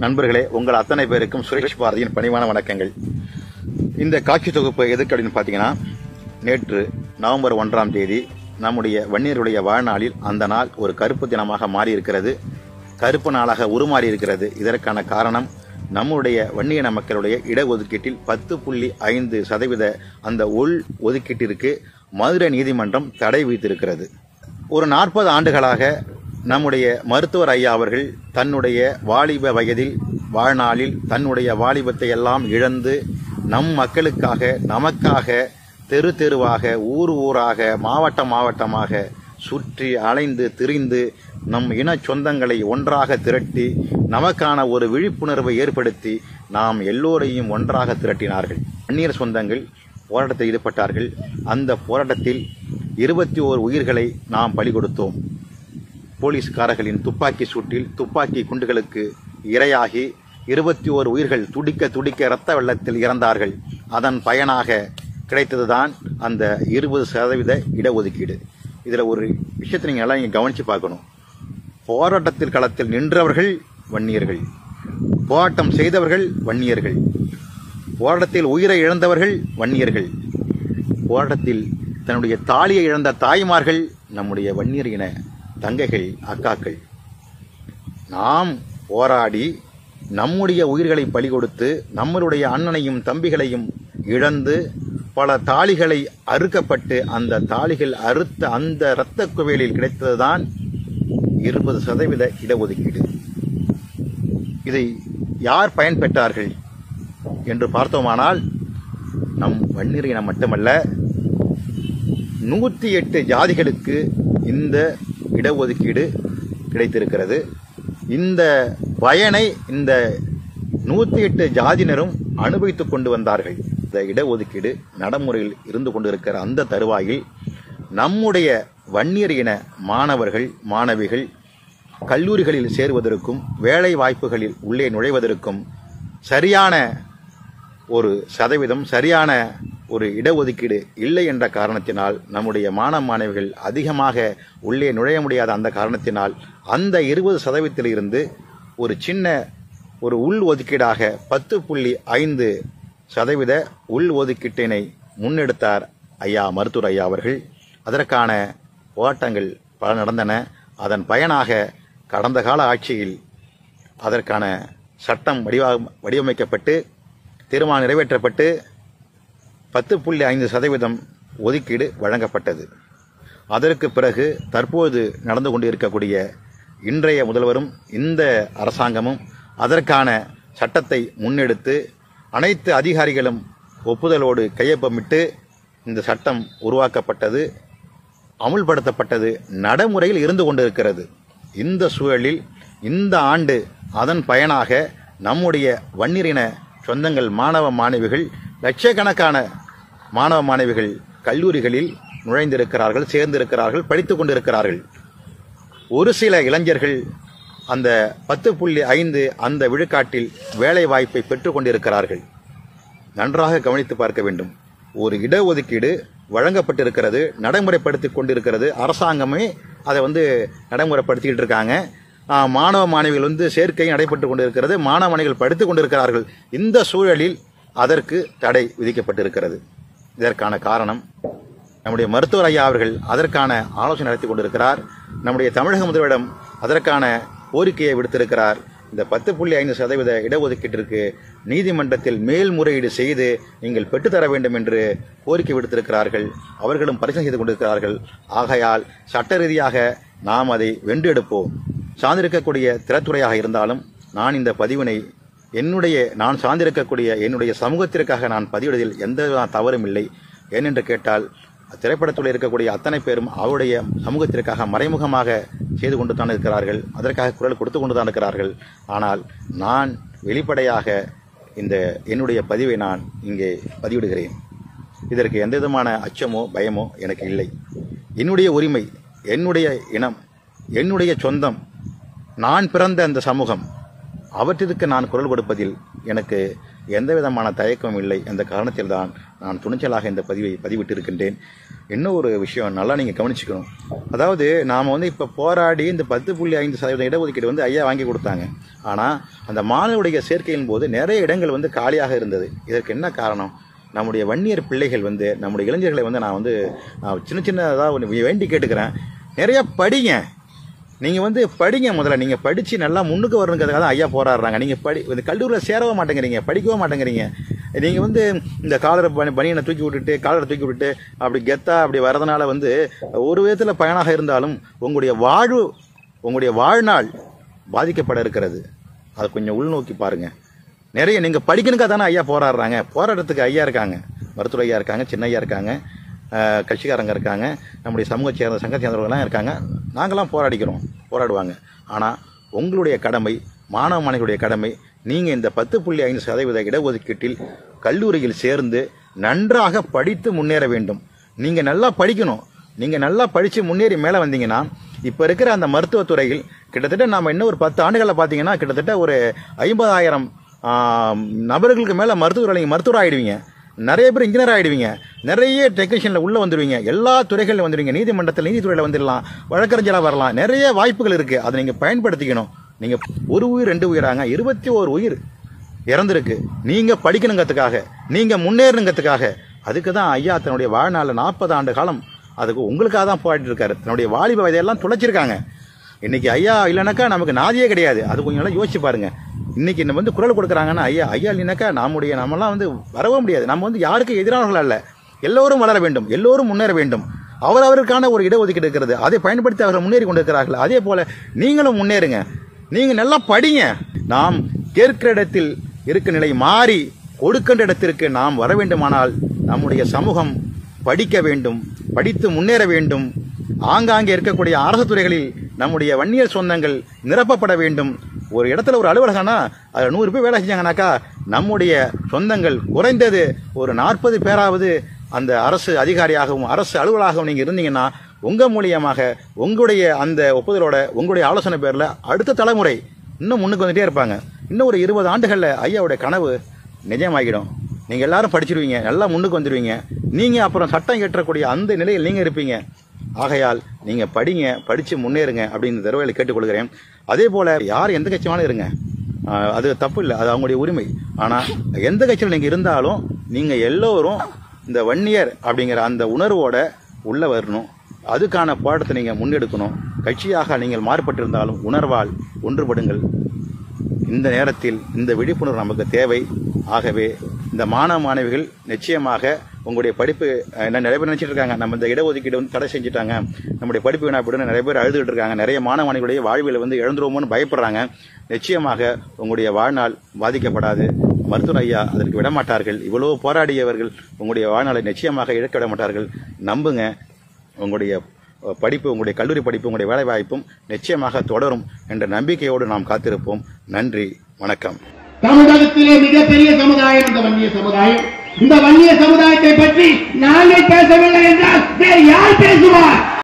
நண்பர்களே உங்கள் அத்தனை பேருக்கும் சுரேஷ் பாரதியின் பணிவான வணக்கங்கள் இந்த காட்சி தொகுப்பு எதுக்கு அப்படின்னு பார்த்தீங்கன்னா நேற்று நவம்பர் ஒன்றாம் தேதி நம்முடைய வன்னியருடைய வாழ்நாளில் அந்த நாள் ஒரு கருப்பு தினமாக மாறி இருக்கிறது கருப்பு நாளாக உருமாறி இருக்கிறது இதற்கான காரணம் நம்முடைய வன்னியன மக்களுடைய இடஒதுக்கீட்டில் பத்து புள்ளி ஐந்து சதவீத அந்த உள் ஒதுக்கீட்டிற்கு மதுரை நீதிமன்றம் தடை விதித்திருக்கிறது ஒரு நாற்பது ஆண்டுகளாக நம்முடைய மருத்துவர் ஐயா அவர்கள் தன்னுடைய வாலிப வயதில் வாழ்நாளில் தன்னுடைய வாலிபத்தை எல்லாம் இழந்து நம் மக்களுக்காக நமக்காக தெரு தெருவாக ஊர் ஊராக மாவட்ட மாவட்டமாக சுற்றி அலைந்து திரிந்து நம் இன சொந்தங்களை ஒன்றாக திரட்டி நமக்கான ஒரு விழிப்புணர்வை ஏற்படுத்தி நாம் எல்லோரையும் ஒன்றாக திரட்டினார்கள் அந்நியர் சொந்தங்கள் போராட்டத்தில் ஈடுபட்டார்கள் அந்த போராட்டத்தில் இருபத்தி ஓர் உயிர்களை நாம் பலி கொடுத்தோம் போலீஸ்காரர்களின் துப்பாக்கி சூட்டில் துப்பாக்கி குண்டுகளுக்கு இரையாகி இருபத்தி ஓர் உயிர்கள் துடிக்க துடிக்க இரத்த வெள்ளத்தில் இறந்தார்கள் அதன் பயனாக கிடைத்ததுதான் அந்த இருபது சதவீத இடஒதுக்கீடு இதில் ஒரு விஷயத்தை நீங்கள் எல்லாம் இங்கே கவனித்து பார்க்கணும் போராட்டத்தில் களத்தில் நின்றவர்கள் வன்னியர்கள் போராட்டம் செய்தவர்கள் வன்னியர்கள் போராட்டத்தில் உயிரை இழந்தவர்கள் வன்னியர்கள் போராட்டத்தில் தன்னுடைய தாலியை இழந்த தாய்மார்கள் நம்முடைய வன்னியர் இன தங்கைகள் அக்காக்கள் நாம் போராடி நம்முடைய உயிர்களை பலி கொடுத்து நம்மளுடைய அண்ணனையும் தம்பிகளையும் இழந்து பல தாலிகளை அறுக்கப்பட்டு அந்த தாலிகள் அறுத்த அந்த இரத்த குவியலில் கிடைத்ததுதான் இருபது சதவீத இடஒதுக்கீடு இதை யார் பயன்பெற்றார்கள் என்று பார்த்தோமானால் நம் வன்னியர் இனம் மட்டுமல்ல நூற்றி எட்டு ஜாதிகளுக்கு இந்த இடஒதுக்கீடு கிடைத்திருக்கிறது இந்த பயனை இந்த நூற்றி எட்டு ஜாதியினரும் அனுபவித்துக் கொண்டு வந்தார்கள் இந்த இடஒதுக்கீடு நடைமுறையில் இருந்து கொண்டிருக்கிற அந்த தருவாயில் நம்முடைய வன்னியர் இன மாணவர்கள் மாணவிகள் கல்லூரிகளில் சேருவதற்கும் வேலை வாய்ப்புகளில் உள்ளே நுழைவதற்கும் சரியான ஒரு சதவீதம் சரியான ஒரு இடஒதுக்கீடு இல்லை என்ற காரணத்தினால் நம்முடைய மாணவ மாணவிகள் அதிகமாக உள்ளே நுழைய முடியாத அந்த காரணத்தினால் அந்த இருபது சதவீதத்தில் இருந்து ஒரு சின்ன ஒரு உள் ஒதுக்கீடாக பத்து புள்ளி ஐந்து சதவீத உள் ஒதுக்கீட்டினை முன்னெடுத்தார் ஐயா மருத்துவர் ஐயா அவர்கள் அதற்கான போராட்டங்கள் பல நடந்தன அதன் பயனாக கடந்த கால ஆட்சியில் அதற்கான சட்டம் வடிவ வடிவமைக்கப்பட்டு தீர்மானம் நிறைவேற்றப்பட்டு பத்து புள்ளி ஐந்து சதவீதம் ஒதுக்கீடு வழங்கப்பட்டது அதற்கு பிறகு தற்போது நடந்து கொண்டிருக்கக்கூடிய இன்றைய முதல்வரும் இந்த அரசாங்கமும் அதற்கான சட்டத்தை முன்னெடுத்து அனைத்து அதிகாரிகளும் ஒப்புதலோடு கையொப்பமிட்டு இந்த சட்டம் உருவாக்கப்பட்டது அமுல்படுத்தப்பட்டது நடைமுறையில் இருந்து கொண்டிருக்கிறது இந்த சூழலில் இந்த ஆண்டு அதன் பயனாக நம்முடைய வன்னியரின சொந்தங்கள் மாணவ மாணவிகள் லட்சக்கணக்கான மாணவ மாணவிகள் கல்லூரிகளில் நுழைந்திருக்கிறார்கள் சேர்ந்திருக்கிறார்கள் படித்துக் கொண்டிருக்கிறார்கள் ஒரு சில இளைஞர்கள் அந்த பத்து புள்ளி ஐந்து அந்த விழுக்காட்டில் வேலை வாய்ப்பை பெற்றுக் கொண்டிருக்கிறார்கள் நன்றாக கவனித்து பார்க்க வேண்டும் ஒரு இடஒதுக்கீடு வழங்கப்பட்டிருக்கிறது நடைமுறைப்படுத்திக் கொண்டிருக்கிறது அரசாங்கமே அதை வந்து நடைமுறைப்படுத்திக்கிட்டு இருக்காங்க ஆஹ், மாணவ மாணவிகள் வந்து சேர்க்கை நடைபெற்றுக் கொண்டிருக்கிறது மாணவ மாணவிகள் படித்துக் கொண்டிருக்கிறார்கள் இந்த சூழலில் அதற்கு தடை விதிக்கப்பட்டிருக்கிறது இதற்கான காரணம் நம்முடைய மருத்துவர் ஐயா அவர்கள் அதற்கான ஆலோசனை நடத்தி கொண்டிருக்கிறார் நம்முடைய தமிழக முதல்வரிடம் அதற்கான கோரிக்கையை விடுத்திருக்கிறார் இந்த பத்து புள்ளி ஐந்து சதவீத இடஒதுக்கீட்டிற்கு நீதிமன்றத்தில் மேல்முறையீடு செய்து நீங்கள் பெற்றுத்தர வேண்டும் என்று கோரிக்கை விடுத்திருக்கிறார்கள் அவர்களும் பரிசீலனை செய்து கொண்டிருக்கிறார்கள் ஆகையால் சட்ட ரீதியாக நாம் அதை வென்றெடுப்போம் சார்ந்திருக்கக்கூடிய திறத்துறையாக இருந்தாலும் நான் இந்த பதிவினை என்னுடைய நான் சார்ந்திருக்கக்கூடிய என்னுடைய சமூகத்திற்காக நான் பதிவிடுவதில் எந்த விதமான தவறும் இல்லை ஏனென்று கேட்டால் திரைப்படத்தில் இருக்கக்கூடிய அத்தனை பேரும் அவருடைய சமூகத்திற்காக மறைமுகமாக செய்து கொண்டு தான் இருக்கிறார்கள் அதற்காக குரல் கொடுத்து கொண்டு தான் இருக்கிறார்கள் ஆனால் நான் வெளிப்படையாக இந்த என்னுடைய பதிவை நான் இங்கே பதிவிடுகிறேன் இதற்கு எந்த விதமான அச்சமோ பயமோ எனக்கு இல்லை என்னுடைய உரிமை என்னுடைய இனம் என்னுடைய சொந்தம் நான் பிறந்த அந்த சமூகம் அவற்றிற்கு நான் குரல் கொடுப்பதில் எனக்கு எந்த விதமான தயக்கமும் இல்லை என்ற காரணத்தில் தான் நான் துணிச்சலாக இந்த பதிவை பதிவிட்டிருக்கின்றேன் இன்னும் ஒரு விஷயம் நல்லா நீங்கள் கவனிச்சுக்கணும் அதாவது நாம் வந்து இப்போ போராடி இந்த பத்து புள்ளி ஐந்து சதவீதம் இடஒதுக்கீடு வந்து ஐயா வாங்கி கொடுத்தாங்க ஆனால் அந்த மாணவருடைய சேர்க்கையின் போது நிறைய இடங்கள் வந்து காலியாக இருந்தது இதற்கு என்ன காரணம் நம்முடைய வன்னியர் பிள்ளைகள் வந்து நம்முடைய இளைஞர்களை வந்து நான் வந்து நான் சின்ன சின்னதாக ஒன்று வேண்டி கேட்டுக்கிறேன் நிறைய படிங்க நீங்கள் வந்து படிங்க முதல்ல நீங்கள் படித்து நல்லா முன்னுக்கு வரணுங்கிறதுக்காக தான் ஐயா போராடுறாங்க நீங்கள் படி இந்த கல்லூரியில் சேரவே மாட்டேங்கிறீங்க படிக்கவே மாட்டேங்கிறீங்க நீங்கள் வந்து இந்த காலரை பனி பனியனை தூக்கி விட்டுட்டு காலரை தூக்கி விட்டுட்டு அப்படி கெத்தா அப்படி வரதுனால வந்து ஒரு விதத்தில் பயனாக இருந்தாலும் உங்களுடைய வாழ்வு உங்களுடைய வாழ்நாள் பாதிக்கப்பட இருக்கிறது அதை கொஞ்சம் உள்நோக்கி பாருங்கள் நிறைய நீங்கள் படிக்கணுக்காக தானே ஐயா போராடுறாங்க போராட்டத்துக்கு ஐயா இருக்காங்க மருத்துவ ஐயா இருக்காங்க சின்ன ஐயா இருக்காங்க அஹ், கட்சிக்காரங்க இருக்காங்க நம்முடைய சமூக சேர்ந்த சங்க சேர்ந்தவர்கள்லாம் இருக்காங்க நாங்களாம் போராடிக்கிறோம் போராடுவாங்க ஆனால் உங்களுடைய கடமை மாணவ மாணவிகளுடைய கடமை நீங்கள் இந்த பத்து புள்ளி ஐந்து சதவீத இடஒதுக்கீட்டில் கல்லூரியில் சேர்ந்து நன்றாக படித்து முன்னேற வேண்டும் நீங்கள் நல்லா படிக்கணும் நீங்கள் நல்லா படித்து முன்னேறி மேலே வந்தீங்கன்னா இப்போ இருக்கிற அந்த மருத்துவத்துறையில் கிட்டத்தட்ட நாம் இன்னும் ஒரு பத்து ஆண்டுகளில் பார்த்தீங்கன்னா கிட்டத்தட்ட ஒரு ஐம்பதாயிரம் நபர்களுக்கு மேலே மருத்துவர் நீங்கள் மருத்துவர் ஆகிடுவீங்க நிறைய பேர் இன்ஜினியர் ஆகிடுவீங்க நிறைய டெக்னீஷியனில் உள்ளே வந்துடுவீங்க எல்லா துறைகளில் வந்துடுவீங்க நீதிமன்றத்தில் நீதித்துறையில் வந்துடலாம் வழக்கறிஞராக வரலாம் நிறைய வாய்ப்புகள் இருக்குது அதை நீங்கள் பயன்படுத்திக்கணும் நீங்கள் ஒரு உயிர் ரெண்டு உயிராங்க இருபத்தி ஓரு உயிர் இறந்துருக்கு நீங்கள் படிக்கணுங்கிறதுக்காக நீங்கள் முன்னேறணுங்கிறதுக்காக அதுக்கு தான் ஐயா தன்னுடைய வாழ்நாளில் நாற்பது ஆண்டு காலம் அதுக்கு உங்களுக்காக தான் போராடிட்டு இருக்காரு தன்னுடைய வாலிப வயதையெல்லாம் துளைச்சிருக்காங்க இன்னைக்கு ஐயா இல்லைனாக்கா நமக்கு நாதியே கிடையாது அது கொஞ்சம் நல்லா யோசிச்சு பாருங்க இன்னைக்கு நம்ம வந்து குரல் கொடுக்குறாங்கன்னா ஐயா ஐயா இல்லைனாக்கா நம்முடைய நம்மலாம் வந்து வரவே முடியாது நம்ம வந்து யாருக்கு எதிரானவர்கள் அல்ல எல்லோரும் வளர வேண்டும் எல்லோரும் முன்னேற வேண்டும் அவரவருக்கான ஒரு இடஒதுக்கீடு இருக்கிறது அதை பயன்படுத்தி அவர்கள் முன்னேறி கொண்டிருக்கிறார்கள் அதே போல நீங்களும் முன்னேறுங்க நீங்க நல்லா படிங்க நாம் கேட்கிற இடத்தில் இருக்க நிலை மாறி கொடுக்கின்ற இடத்திற்கு நாம் வர வேண்டுமானால் நம்முடைய சமூகம் படிக்க வேண்டும் படித்து முன்னேற வேண்டும் ஆங்காங்கே இருக்கக்கூடிய அரசு துறைகளில் நம்முடைய வன்னியர் சொந்தங்கள் நிரப்பப்பட வேண்டும் ஒரு இடத்துல ஒரு அலுவலகம்னா அதில் நூறு பேர் வேலை செஞ்சாங்கனாக்கா நம்முடைய சொந்தங்கள் குறைந்தது ஒரு நாற்பது பேராவது அந்த அரசு அதிகாரியாகவும் அரசு அலுவலராகவும் நீங்கள் இருந்தீங்கன்னா உங்கள் மூலியமாக உங்களுடைய அந்த ஒப்புதலோட உங்களுடைய ஆலோசனை பேரில் அடுத்த தலைமுறை இன்னும் முன்னுக்கு வந்துட்டே இருப்பாங்க இன்னும் ஒரு இருபது ஆண்டுகளில் ஐயாவுடைய கனவு நிஜமாகிடும் நீங்கள் எல்லாரும் படிச்சிருவீங்க நல்லா முன்னுக்கு வந்துடுவீங்க நீங்கள் அப்புறம் சட்டம் இயற்றக்கூடிய அந்த நிலையில் நீங்கள் இருப்பீங்க ஆகையால் நீங்கள் படிங்க படித்து முன்னேறுங்க அப்படின்னு இந்த தடவையில் கேட்டுக்கொள்கிறேன் அதே போல் யார் எந்த கட்சியாலும் இருங்க ஆஹ் அது தப்பு இல்லை அது அவங்களுடைய உரிமை ஆனால் எந்த கட்சியில் நீங்கள் இருந்தாலும் நீங்கள் எல்லோரும் இந்த வன்னியர் அப்படிங்கிற அந்த உணர்வோட உள்ளே வரணும் அதுக்கான போராட்டத்தை நீங்கள் முன்னெடுக்கணும் கட்சியாக நீங்கள் மாறுபட்டிருந்தாலும் உணர்வால் ஒன்றுபடுங்கள் இந்த நேரத்தில் இந்த விழிப்புணர்வு நமக்கு தேவை ஆகவே இந்த மாணவ மாணவிகள் நிச்சயமாக உங்களுடைய படிப்பு அஹ், என்ன நிறைய பேர் நினைச்சிட்டு இருக்காங்க நம்ம இந்த இடஒதுக்கீடு வந்து தடை செஞ்சுட்டாங்க நம்முடைய படிப்பு வீணா போயிடுன்னு நிறைய பேர் அழுதுகிட்டு இருக்காங்க நிறைய மாணவ மாணவிகளுடைய வாழ்வில் வந்து இழந்துருவோமோன்னு பயப்படுறாங்க நிச்சயமாக உங்களுடைய வாழ்நாள் பாதிக்கப்படாது மருத்துவர் ஐயா அதற்கு விடமாட்டார்கள் இவ்வளவு போராடியவர்கள் உங்களுடைய வாழ்நாளை நிச்சயமாக இழக்க விட மாட்டார்கள் நம்புங்க உங்களுடைய அஹ், படிப்பு உங்களுடைய கல்லூரி படிப்பு உங்களுடைய வேலை வாய்ப்பும் நிச்சயமாக தொடரும் என்ற நம்பிக்கையோடு நாம் காத்திருப்போம் நன்றி வணக்கம் தமிழகத்திலே மிகப்பெரிய சமுதாயம் இந்த வன்னிய சமுதாயம் இந்த வன்னிய சமுதாயத்தை பற்றி நாங்கள் பேசவில்லை என்றால் வேறு யார் பேசுவார்